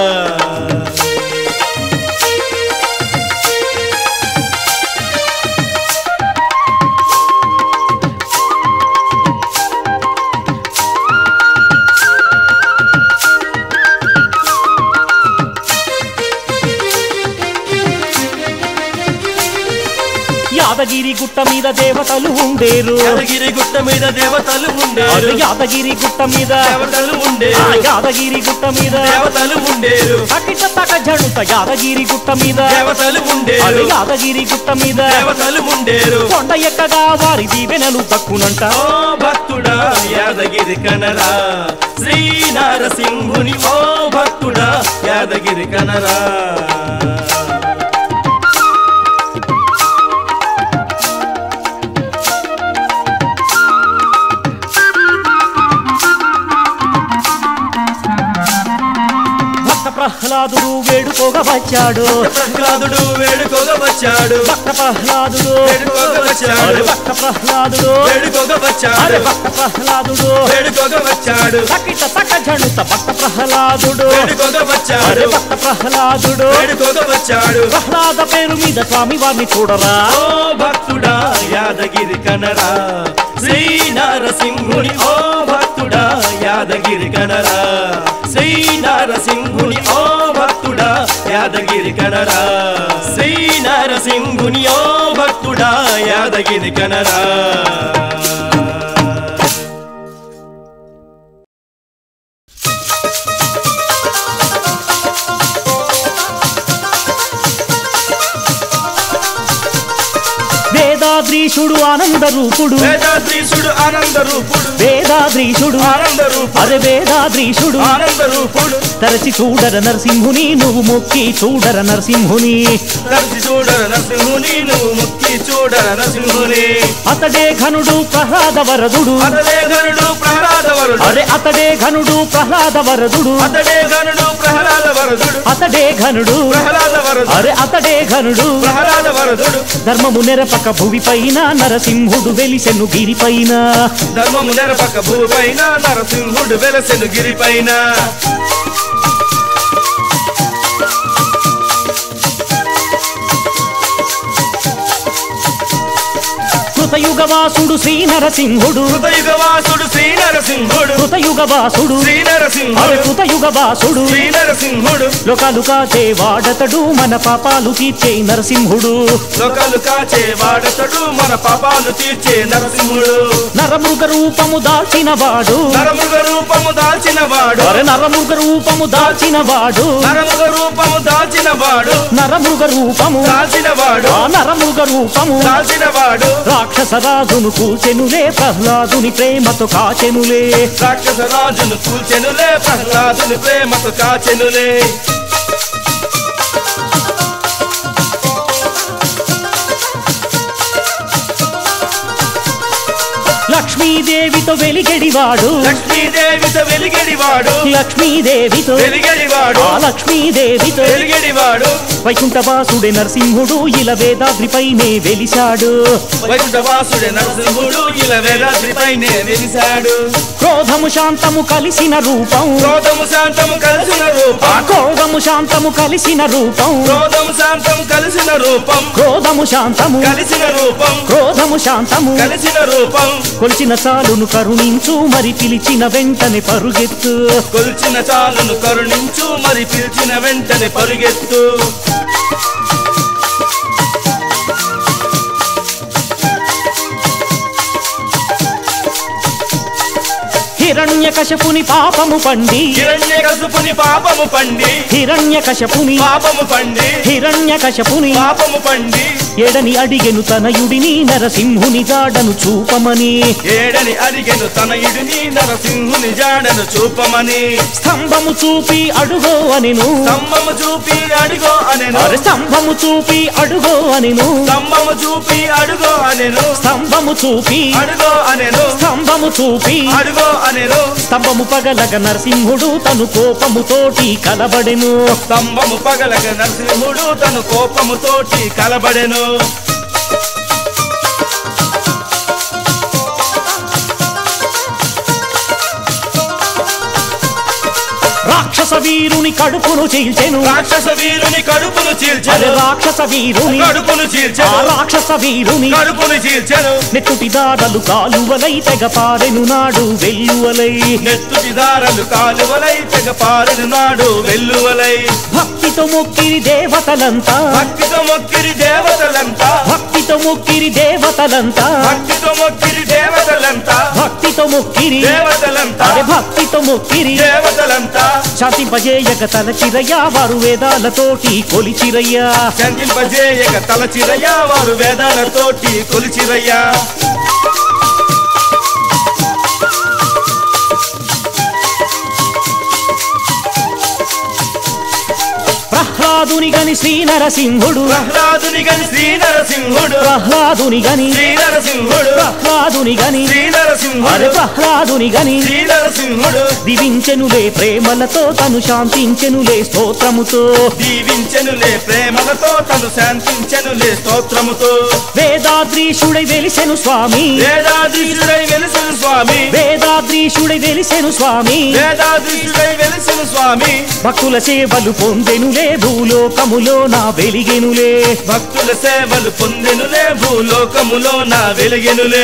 యాదగిరి గుట్ట మీద దేవతలు ఉండేరు యాదగిరి గుట్ట మీద దేవతలు అరే ఉండేరు యాదగిరి గుట్ట మీద దేవతలు ఆ ఉండేరు యాదగిరి గుట్ట మీద దేవతలు ఉండేరు తకిట తక జడుత యాదగిరి గుట్ట మీద దేవతలు అరే ఉండేరు యాదగిరి గుట్ట మీద దేవతలు ఉండేరు కొండ ఎక్కగా వారి దీవెనలు దక్కునంట ఓ భక్తుడా యాదగిరి కనరా శ్రీ నారసింహుని ఓ భక్తుడా యాదగిరి కనరా భక్త ప్రహ్లాదుడు వేడుకోగా వచ్చాడు ప్రహ్లాదుడు వేడుకోగా వచ్చాడు భక్త ప్రహ్లాదుడు వేడుకోగా వచ్చాడు అరే భక్త ప్రహ్లాదుడు వేడుకోగా అరే వచ్చాడు భక్త ప్రహ్లాదుడు వేడుకోగా వచ్చాడు తకిట తక జడుత భక్త ప్రహ్లాదుడు వేడుకోగా అరే వచ్చాడు భక్త ప్రహ్లాదుడు వేడుకోగా వచ్చాడు ప్రహ్లాద పేరు మీద స్వామి వారిని చూడరా ఓ భక్తుడా యాదగిరి కనరా శ్రీ నారసింహుని ఓ భక్తుడా యాదగిరి కనరా శ్రీ నారసింహుని ఓ భక్తుడా యాదగిరి కనరా శ్రీ నారసింహుని ఓ భక్తుడా యాదగిరి కనరా వేదాద్రీషుడు ఆనంద రూపుడు వేదాద్రీశుడు ఆనంద రూపుడు వేదాద్రీషుడు ఆనంద రూపుడు అరే వేదాద్రీషుడు ఆనంద రూపుడు తరచి చూడర నరసింహుని నువ్వు మొక్కి చూడర నరసింహుని తరచి చూడర నరసింహుని నువ్వు ముక్కి చూడర నరసింహుని అతడే ఘనుడు ప్రహ్లాద వరదుడు అతడే గనుడు ప్రహ్లాద వరుడు అరే అతడే ఘనుడు ప్రహ్లాద వరదుడు అతడే గనుడు ప్రహ్లాద వరదుడు అతడే ఘనుడు ప్రహ్లాద వరదుడు అరే అతడే ఘనుడు ప్రహ్లాద వరదుడు ధర్మము నెరపక భువి పైన నరసింహుడు వెలిసెను గిరిపైన ధర్మము నెరపక భూపైన నరసింహుడు వెలసెను గిరిపైన కృతయుగవాసుడు శ్రీ నరసింహుడు కృతయుగవాసుడు శ్రీ నరసింహుడు కృతయుగవాసుడు శ్రీ అరే నరసింహుడు కృతయుగవాసుడు శ్రీ నరసింహుడు లోకాలు కాచే వాడతడు మన పాపాలు తీర్చే నరసింహుడు లోకాలు కాచే వాడతడు మన పాపాలు తీర్చే నరసింహుడు నరమృగ రూపము దాల్చిన వాడు నరముగ రూపము దాల్చిన వాడు అరే నరమృగ రూపము దాల్చిన వాడు నరముగ రూపము దాల్చిన వాడు నరమృగ రూపము దాల్చిన వాడు ఆ నరమృగ రూపము దాల్చిన వాడు రాక్షస రాజును కూచెనులే ప్రహ్లాదుని ప్రేమతో కాచెనులే రాక్షస రాజును కూల్చెనులే ప్రహ్లాదుని ప్రేమతో కాచెనులే లక్ష్మీదేవితో వెలిగెడివాడు లక్ష్మీదేవితో వెలిగడివాడు లక్ష్మీదేవితో వెలిగడివాడు ఆ లక్ష్మీదేవితో వెలిగడివాడు వైకుంఠవాసుడే నరసింహుడు ఇలా వేదాద్రిపైనే వెలిశాడు వైకుంఠవాసుడే నరసింహుడు ఇలా వేదాద్రిపైనే వెలిశాడు క్రోధము శాంతము కలిసిన రూపం క్రోధము శాంతము కలిసిన ఆ రూపం క్రోధము శాంతము కలిసిన రూపం క్రోధము శాంతం కలిసిన రూపం క్రోధము శాంతము కలిసిన రూపం క్రోధము శాంతము కలిసిన రూపం కొలిచిన చాలును కరుణించు మరి పిలిచిన వెంటనే పరుగెత్తు కొల్చిన చాలును కరుణించు మరి పిలిచిన వెంటనే పరుగెత్తు హిరణ్య కశపుని పాపము పండి హిరణ్య కసుపుని పాపము పండి హిరణ్య కశపుని పాపము పండి హిరణ్య కశపుని పాపము పండి ఎడని అడిగెను తనయుడిని నరసింహుని జాడను చూపమని ఏడని అడిగెను తనయుడిని నరసింహుని జాడను చూపమని స్తంభము చూపి అడుగో అనెను స్తంభము చూపి అడుగో అనెను అరే స్తంభము చూపి అడుగో అనెను స్తంభము చూపి అడుగో అనెను స్తంభము చూపి అడుగో అనెను స్తంభము చూపి అడుగో అనెను స్తంభము పగలగ నరసింహుడు తను కోపముతోటి కలబడెను స్తంభము పగలగ నరసింహుడు తను కోపముతోటి కలబడెను రాక్షస వీరుని కడుపును చీల్చెను రాక్షస వీరుని కడుపును అరే చీల్చెను రాక్షస వీరుని కడుపును ఆ చీల్చెను రాక్షస వీరుని కడుపును చీల్చెను నెట్టుటి దాడలు కాలువలై తెగ పారెను నాడు వెల్లువలై నెత్తుటి దారలు కాలువలై తెగ పారెను నాడు వెల్లువలై భక్తితో మొక్కిరి దేవతలంతా భక్తితో మొక్కిరి దేవతలంతా భక్తితో మొక్కిరి దేవతలంతా భక్తితో మొక్కిరి దేవతలంతా భక్తితో మొక్కిరి దేవతలంతా అరే భక్తితో మొక్కిరి దేవతలంతా శాంతింపజేయక తలచిరయ్యా వారు వేదాలతోటి కొలిచిరయ్యా శాంతింపజేయక తలచిరయ్యా వారు వేదాలతోటి కొలిచిరయ్యా ప్రహ్లాదుని గని శ్రీ నరసింహుడు ప్రహ్లాదుని గని శ్రీ నరసింహుడు ప్రహ్లాదుని గని శ్రీ నరసింహుడు ప్రహ్లాదుని గని శ్రీ అరే నరసింహుడు ప్రహ్లాదుని గని శ్రీ నరసింహుడు దివించెనులే ప్రేమలతో తను శాంతించెనులే స్తోత్రముతో దీవించెనులే ప్రేమలతో తను శాంతించెనులే స్తోత్రముతో వేదాద్రీషుడై వెలిసెను స్వామి వేదాధీశుడై వెలిసిన స్వామి వేదాద్రీషుడై వెలిసెను స్వామి వేదాధీశుడై వెలిసిన స్వామి భక్తుల సేవలు పొందెనులే భూలోకములో నా వెలిగెనులే భక్తుల సేవలు పొందెనులే భూలోకములో నా వెలిగెనులే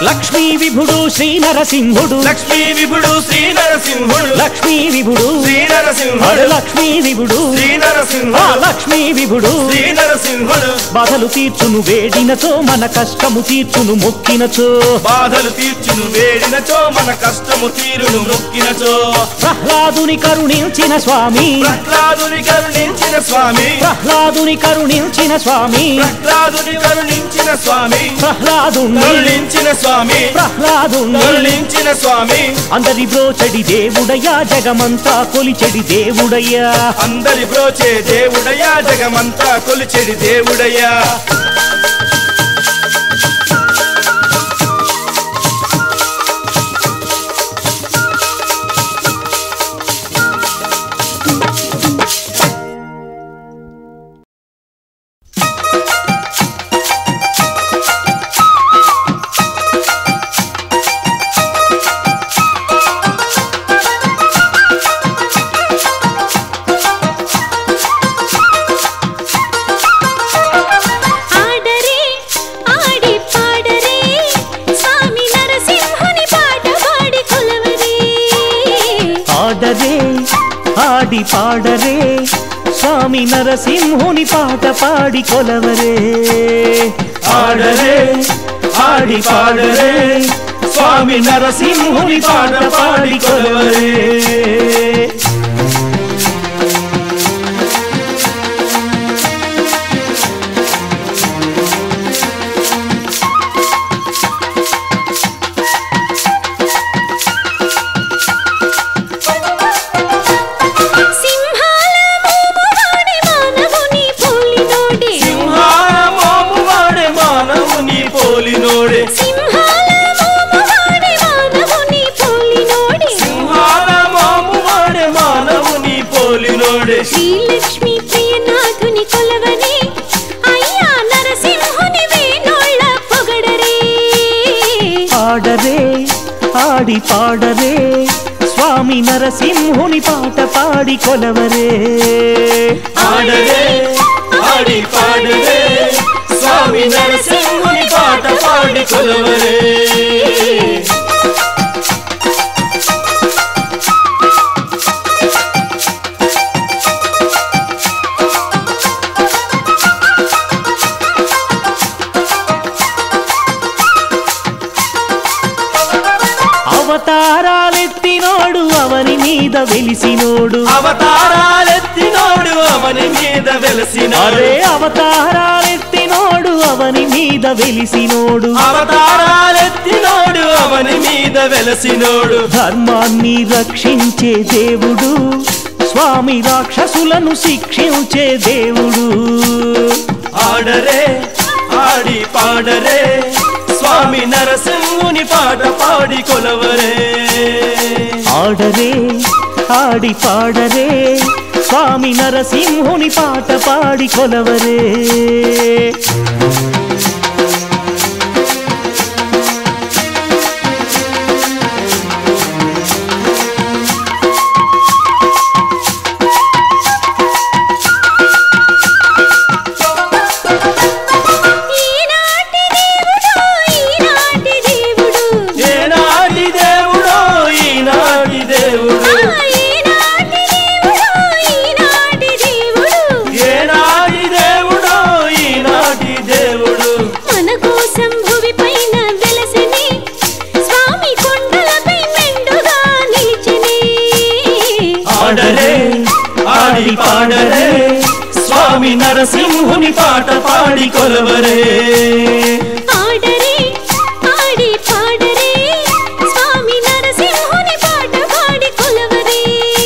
లక్ష్మీ విభుడు శ్రీ నరసింహుడు లక్ష్మీ విభుడు శ్రీ నరసింహుడు లక్ష్మీ విభుడు శ్రీ అరే నరసింహుడు లక్ష్మీ విభుడు శ్రీ ఆ నరసింహుడు లక్ష్మీ విభుడు శ్రీ నరసింహుడు బాధలు తీర్చును వేడినచో మన కష్టము తీర్చును మొక్కినచో బాధలు తీర్చును వేడినచో మన కష్టము తీరును మొక్కినచో ప్రహ్లాదుని కరుణించిన స్వామి ప్రహ్లాదుని కరుణించిన స్వామి ప్రహ్లాదుని కరుణించిన స్వామి ప్రహ్లాదుని కరుణించిన స్వామి ప్రహ్లాదుని కరుణించిన స్వామి ప్రహ్లాదుని కరుణించిన స్వామి అందరి బ్రోచడి దేవుడయ్యా జగమంతా కొలిచెడి దేవుడయ్యా అందరి బ్రోచే దేవుడయ్యా జగమంతా కొలిచెడి దేవుడయ్యా ఆడరే ఆడి పాడరే స్వామి నరసింహుని పాట పాడి కొలవరే ఆడరే ఆడి పాడరే స్వామి నరసింహుని పాట పాడి కొలవరే ఆడరే ఆడి పాడరే స్వామి నరసింహుని పాట పాడి కొలవరే సింహాల మోమువాడే మానవుని పోలినోడే సింహామోము వాడే మానవుని పోలినోడే సింహాల మోమువాడే మానవుని పోలినోడే సింహామోము వాడే మానవుని పోలినోడే శ్రీలక్ష్మి ప్రియనాథుని కొలవనే అయ్యా నరసింహుని వేణోళ్ళ పొగడరే ఆడరే ఆడి పాడరే స్వామి నరసింహుని పాట పాడి కొలవరే ఆడరే ఆడి పాడరే స్వామి నరసింహుని పాట పాడి కొలవరే అవతారాలెత్తినోడు అవని మీద వెలిసినోడు అవతారాలెత్తినోడు అవని మీద వెలసినాడు అరే అవతారాలెత్తినోడు అవని మీద వెలిసినోడు అవతారాలెత్తినోడు అవని మీద వెలసినోడు ధర్మాన్ని రక్షించే దేవుడు స్వామి రాక్షసులను శిక్షించే దేవుడు ఆడరే ఆడి పాడరే స్వామి నరసింహుని పాట పాడి కొలవరే ఆడరే ఆడి పాడరే స్వామి నరసింహుని పాట పాడి కొలవరే ఈనాటి దేవుడు ఈనాటి దేవుడు ఏనాటి దేవుడో ఈనాటి దేవుడు ఆ ఈనాటి దేవుడు ఈనాటి దేవుడు ఏనాటి దేవుడో ఈనాటి దేవుడు మన కోసం భువి పైన వెలసని స్వామి కొండలపై మెండుగా నిలిచెనే ఆడరే ఆడి పాడరే స్వామి నరసింహుని పాట పాడి కొలవరే ఆడరే ఆడి పాడరే స్వామి నరసింహుని పాట పాడి కొలవరే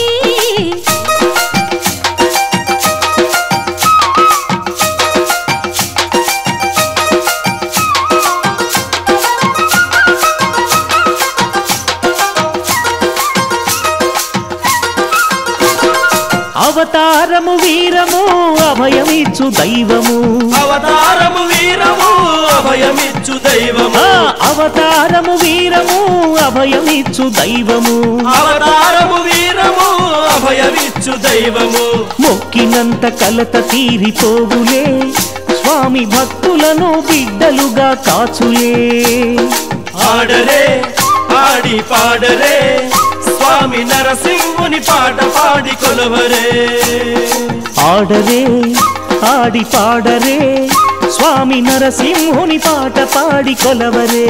అవతారము వీరము అభయమిచ్చు దైవము అవతారము వీరము అభయమిచ్చు దైవము ఆ అవతారము వీరము అభయమిచ్చు దైవము అవతారము వీరము అభయమిచ్చు దైవము మొక్కినంత కలత తీరిపోవులే స్వామి భక్తులను బిడ్డలుగా కాచులే ఆడరే ఆడి పాడరే స్వామి నరసింహుని పాట పాడి కొలవరే ఆడరే ఆడి పాడరే స్వామి నరసింహుని పాట పాడి కొలవరే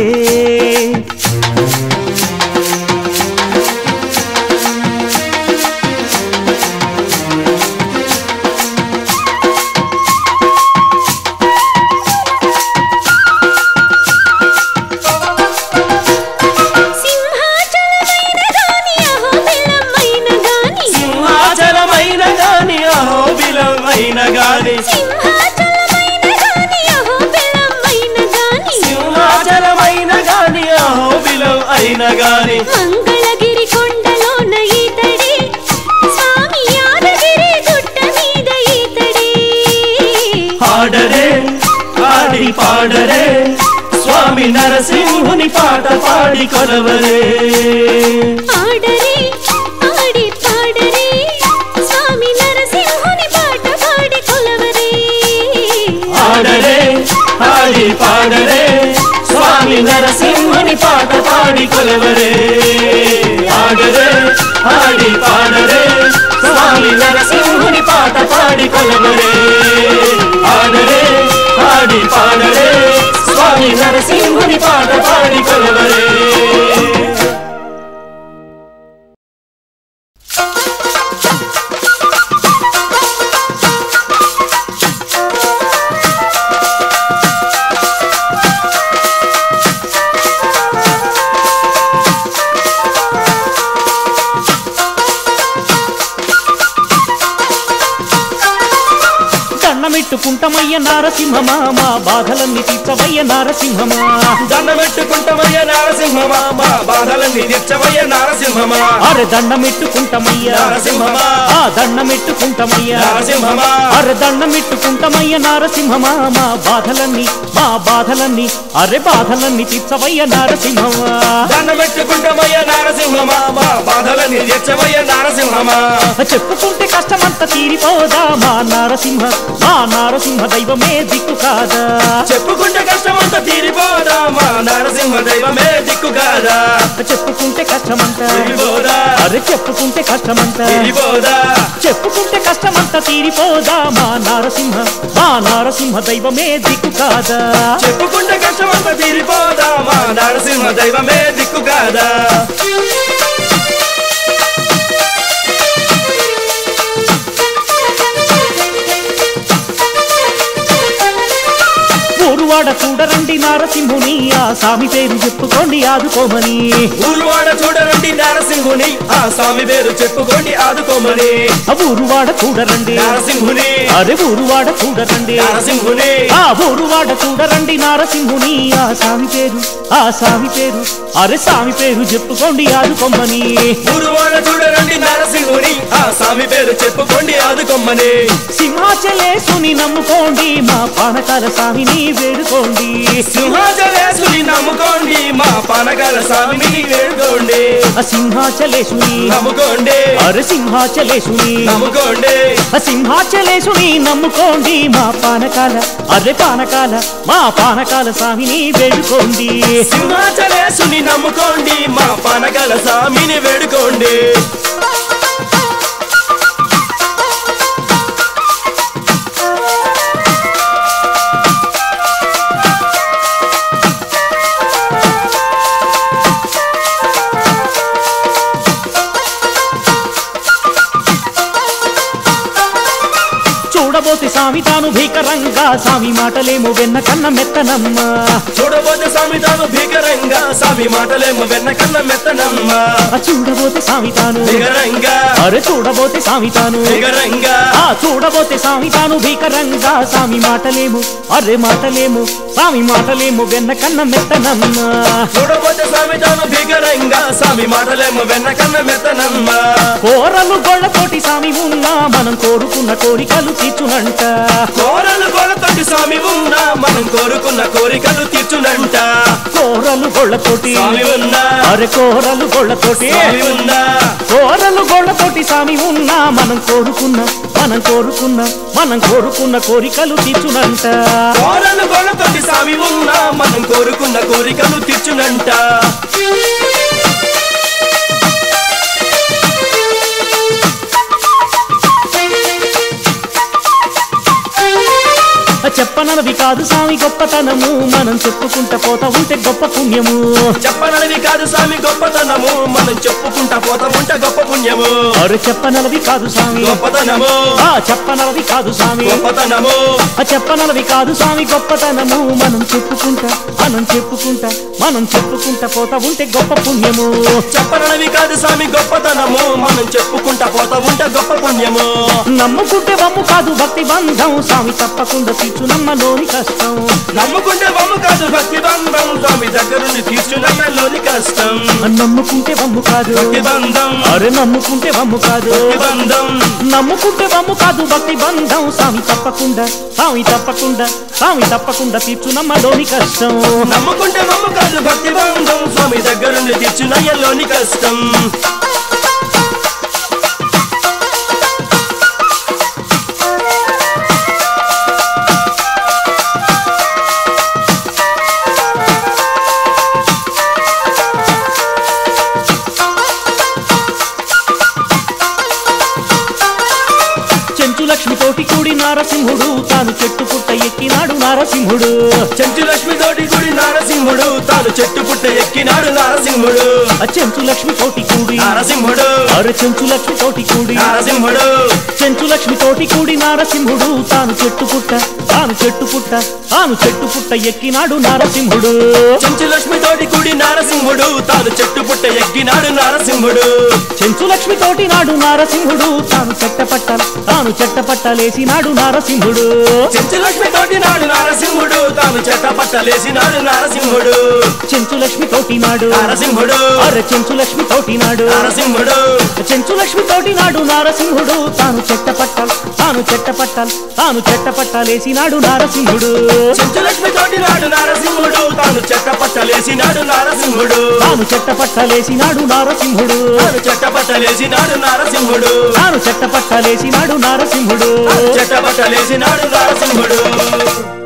సింహాచలమైన గాని అహోబిలమైన గాని సింహాచలమైన గాని అహోబిలమైన గాని సింహాచలమైన గాని అహోబిలమైన గాని సింహాచలమైన గాని అహోబిలం అయిన గాని మంగళగిరి కొండలోన ఈతడే స్వామి యాదగిరి గుట్ట మీద ఈతడే ఆడరే ఆడి పాడరే స్వామి నరసింహుని పాట పాడి కొలవరే ఆడరే ఆడి పాడరే స్వామి నరసింహుని పాట పాడి కొలవరే ఆడరే ఆడి పాడరే స్వామి నరసింహుని పాట పాడి కొలవరే ఆడరే ఆడి పాడరే స్వామి నరసింహుని పాట పాడి కొలవరే ఆడరే ఆడి పాడరే స్వామి నరసింహుని పాట పాడి కొలవరే దండమెట్టుకుంటమయ్య నారసింహమా మా బాధలన్నీ తీర్చవయ్య నారసింహమా దండమెట్టుకుంటమయ్య నారసింహమా మా బాధలన్నీ తీర్చవయ్య నారసింహమా అరె దండమెట్టుకుంటమయ్య నారసింహమా ఆ దండమెట్టుకుంటమయ్య నారసింహమా అరె దండమెట్టుకుంటమయ్య నారసింహమా మా బాధలన్నీ మా బాధలన్నీ అరె బాధలన్నీ తీర్చవయ్య నారసింహమా దండమెట్టుకుంటమయ్య నారసింహమా మా బాధలన్నీ తీర్చవయ్య నారసింహమా చెప్పుకుంటే కష్టమంతా తీరిపోదా మా నారసింహ మా నారసింహ దైవమే దిక్కు కాదా చెప్పుకుంటే కష్టమంతా తీరిపోదా మా నారసింహ దైవమే దిక్కు కాదా చెప్పుకుంటే కష్టమంతా తీరిపోదా అరె చెప్పుకుంటే కష్టమంతా తీరిపోదా చెప్పుకుంటే కష్టమంతా తీరిపోదా మా నారసింహ మా నారసింహ దైవమే దిక్కు కాదా చెప్పుకుంటే కష్టమంతా తీరిపోదా మా నారసింహ దైవమే దిక్కు కాదా ఊరువాడ చూడరండి నారసింహుని ఆ స్వామి పేరు చెప్పుకోండి ఆదుకోమని ఊరువాడ చూడరండి నారసింహుని ఆ స్వామి పేరు చెప్పుకోండి ఆదుకోమని ఆ ఊరువాడ చూడరండి నారసింహుని అరే ఊరువాడ చూడరండి నారసింహుని ఆ ఊరువాడ చూడరండి నారసింహుని ఆ స్వామి పేరు ఆ స్వామి పేరు అరే స్వామి పేరు చెప్పుకోండి ఆదుకోమని ఊరువాడ చూడరండి నారసింహుని ఆ స్వామి పేరు చెప్పుకోండి ఆదుకోమని సింహాచలేసుని నమ్ముకోండి మా పానకాల స్వామిని వేడుకోండి సింహాచలేసుని నమ్ముకోండి మా పానకాల స్వామిని వేడుకోండి ఆ సింహాచలేసుని నమ్ముకోండి అరే సింహాచలేసుని నమ్ముకోండి ఆ సింహాచలేసుని నమ్ముకోండి మా పానకాల అరే పానకాల మా పానకాల స్వామిని వేడుకోండి సింహాచలేసుని నమ్ముకోండి మా పానకాల స్వామిని వేడుకోండి చూడబోతే స్వామి తాను భీకరంగా స్వామి మాటలేమో వెన్న కన్న మెత్తనమ్మా చూడబోతే స్వామి తాను భీకరంగా స్వామి మాటలేమో వెన్న కన్న మెత్తనమ్మ ఆ చూడబోతే స్వామి తాను భీకరంగా అరే చూడబోతే స్వామి తాను భీకరంగా ఆ చూడబోతే స్వామి తాను భీకరంగా స్వామి మాటలేము అరే మాటలేము స్వామి మాటలేము వెన్న కన్న మెత్తనమ్మా చూడబోతే స్వామి తాను భీకరంగా స్వామి మాటలేమో వెన్న కన్న మెత్తనమ్మ కోరలు గొళ్ళతోటి స్వామి ఉన్నా మనం కోరుకున్న కోరికలు తీర్చునంట కోరలు గోడతోటి స్వామి ఉన్నా మనం కోరుకున్న కోరికలు తీర్చునంట కోరలు గొళ్ళతోటి స్వామి ఉన్నా అరే కోరలు గొళ్ళతోటి స్వామి ఉన్నా కోరలు గోళ్ళతోటి స్వామి ఉన్నా మనం కోరుకున్న మనం కోరుకున్న మనం కోరుకున్న కోరికలు తీర్చునంట కోరలు గోడతోటి స్వామి ఉన్నా మనం కోరుకున్న కోరికలు తీర్చునంట చెప్పనవి కాదు స్వామి గొప్పతనము మనం చెప్పుకుంటా పోతా ఉంటే గొప్ప పుణ్యము చెప్పనవి కాదు స్వామి గొప్పతనము మనం చెప్పుకుంటా పోతా ఉంటే గొప్ప పుణ్యము అరే చెప్పనలవి కాదు స్వామి గొప్పతనము ఆ చెప్పనలవి కాదు స్వామి గొప్పతనము ఆ చెప్పనలవి కాదు స్వామి గొప్పతనము మనం చెప్పుకుంటా మనం చెప్పుకుంటా మనం చెప్పుకుంటా పోతా ఉంటే గొప్ప పుణ్యము చెప్పనవి కాదు స్వామి గొప్పతనము మనం చెప్పుకుంటా పోతా ఉంటే గొప్ప పుణ్యము నమ్ముకుంటే వమ్ము కాదు భక్తి బంధం స్వామి తప్పకుండా తీర్చు నమ్మలోని కష్టం నమ్ముకుంటే వమ్ము కాదు భక్తి బంధం స్వామి దగ్గరుండి తీసుకున్నలోని కష్టం నమ్ముకుంటే వమ్ము కాదు భక్తి బంధం అరే నమ్ముకుంటే వమ్ము కాదు భక్తి బంధం నమ్ముకుంటే వమ్ము కాదు భక్తి బంధం స్వామి తప్పకుండా స్వామి తప్పకుండా స్వామి తప్పకుండా తీర్చు నమ్మలోని కష్టం నమ్ముకుంటే వమ్ము కాదు భక్తి బంధం స్వామి దగ్గరుండి తీసుకున్నలోని కష్టం చెంచు లక్ష్మితోటి కూడి నారసింహుడు తాను చెట్టు పుట్ట ఎక్కినాడు నారసింహుడు చెంచు లక్ష్మి తోటి గుడి నారసింహుడు తాను చెట్టు పుట్ట ఎక్కినాడు నారసింహుడు ఆ చెంచు లక్ష్మితోటి కూడి నారసింహుడు అరే చెంచు లక్ష్మితోటి కూడి నారసింహుడు చెంచు లక్ష్మితోటి కూడి నారసింహుడు తాను చెట్టు పుట్ట తాను చెట్టు పుట్ట తాను చెట్టు పుట్ట ఎక్కినాడు నారసింహుడు చెంచు లక్ష్మి తోటి గుడి నారసింహుడు తాను చెట్టు పుట్ట ఎక్కినాడు నారసింహుడు చెంచు లక్ష్మితోటి నాడు నారసింహుడు తాను చెట్టపట్ట తాను చెట్టపట్టలేసినాడు నారసింహుడు చెంచు లక్ష్మి తోటి నాడు నారసింహుడు తాను చెట్ట పట్టలేసినాడు నారసింహుడు చెంచు లక్ష్మితోటి నాడు నారసింహుడు అరే చెంచు లక్ష్మితోటి నాడు నారసింహుడు చెంచు లక్ష్మితోటి నాడు నారసింహుడు తాను చెట్టపట్టాలి తాను చెట్టపట్టాలి తాను చెట్టపట్టాలేసినాడు నారసింహుడు చెంచు లక్ష్మి తోటి నాడు నారసింహుడు తాను చెట్ట పట్టలేసినాడు నారసింహుడు తాను చెట్టపట్టలేసినాడు నారసింహుడు తాను చెట్ట పట్టలేసినాడు నారసింహుడు తాను చెట్టపట్టలేసినాడు నారసింహుడు చెట్ట పట్టలేసినాడు నారసింహుడు